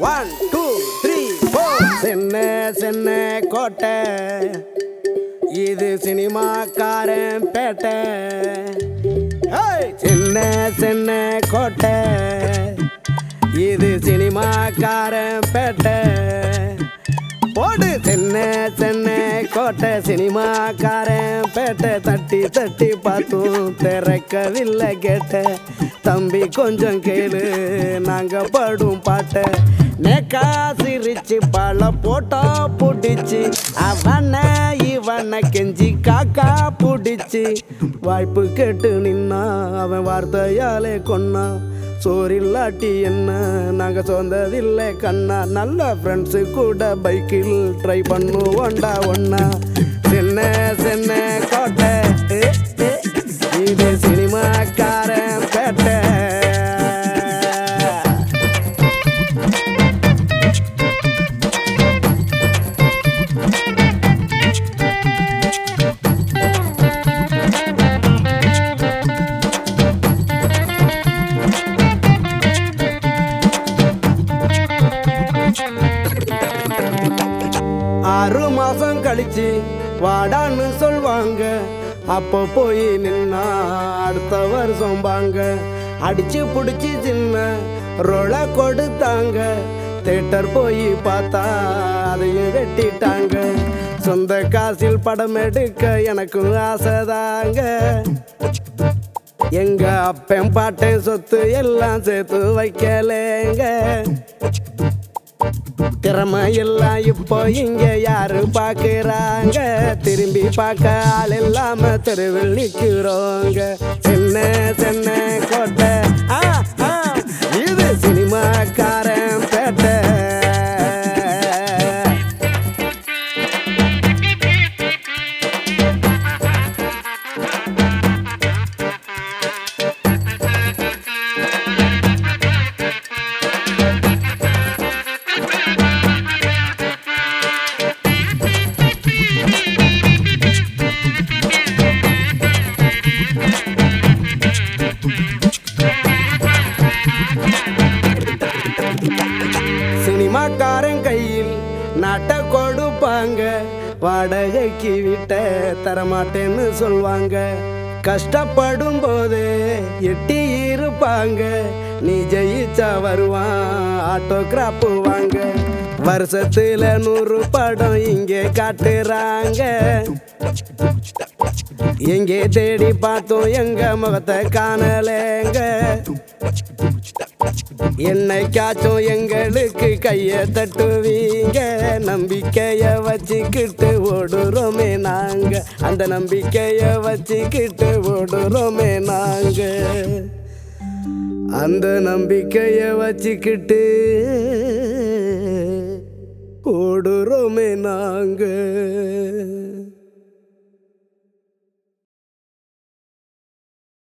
One two three four சென்ன சென்ன கோட்டை இது சினிமாக்காரன் பேட்டை ஏய்! சின்ன சின்ன கோட்டை இது சினிமாக்காரன் பேட்டை போடு சின்ன சின்ன கோட்டை சினிமாக்காரன் பேட்டை தட்டி தட்டி பார்த்தும் திறக்கவில்லை கேட்ட தம்பி கொஞ்சம் கேளு நாங்க படும் பாட்டை நேக்கா சிரிச்சு பல போட்டா புடிச்சு அவன இவனை கெஞ்சி காக்கா புடிச்சு வாய்ப்பு கேட்டு நின்னா அவன் வார்த்தையாலே கொன்னா சோறில்லாட்டி என்ன நாங்க சொந்ததில்லை கண்ணா நல்ல ஃப்ரெண்ட்ஸு கூட பைக்கில் ட்ரை பண்ணுவோண்டா ஒண்ணா சின்ன சின்ன கோட்டை ஏ, ஏ, இது சினிமாக்காரன் பேட்டை ஆறு மாசம் கழிச்சு வாடான்னு சொல்வாங்க அப்போ போய் நின்னா அடுத்த வருஷம் பாங்க அடிச்சு புடிச்சு சின்ன ரொள கொடுத்தாங்க தேட்டர் போய் பார்த்தா அதையும் வெட்டிட்டாங்க சொந்த காசில் படம் எடுக்க எனக்கும் ஆசைதாங்க எங்க அப்பன் பாட்டன் சொத்து எல்லாம் சேர்த்து வைக்கலேங்க திறமை எல்லாம் இப்போ இங்க யாரு பாக்குறாங்க திரும்பி பார்க்க ஆள் இல்லாம தெருவில் நிக்கிறோங்க சின்ன சின்ன கோட்டை ஆ, ஆ, இது சினிமாக்காரன் பேட்டை சினிமாக்காரன் கையில் நாட்டை கொடுப்பாங்க வாடகைக்கு விட்ட தரமாட்டேன்னு சொல்வாங்க கஷ்டப்படும் போது எட்டி இருப்பாங்க நீ ஜெயிச்சா வருவான் ஆட்டோகிராப் வாங்க வருஷத்துல நூறு படம் இங்கே காட்டுறாங்க எங்கே தேடி பார்த்தோம் எங்க முகத்தை காணலேங்க என்னைக்காச்சும் எங்களுக்கு கைய தட்டுவீங்க நம்பிக்கைய வச்சுக்கிட்டு ஓடுறோமே நாங்க அந்த நம்பிக்கைய வச்சுக்கிட்டு ஓடுறோமே நாங்க அந்த நம்பிக்கைய வச்சுக்கிட்டு ஓடுறோமே நாங்க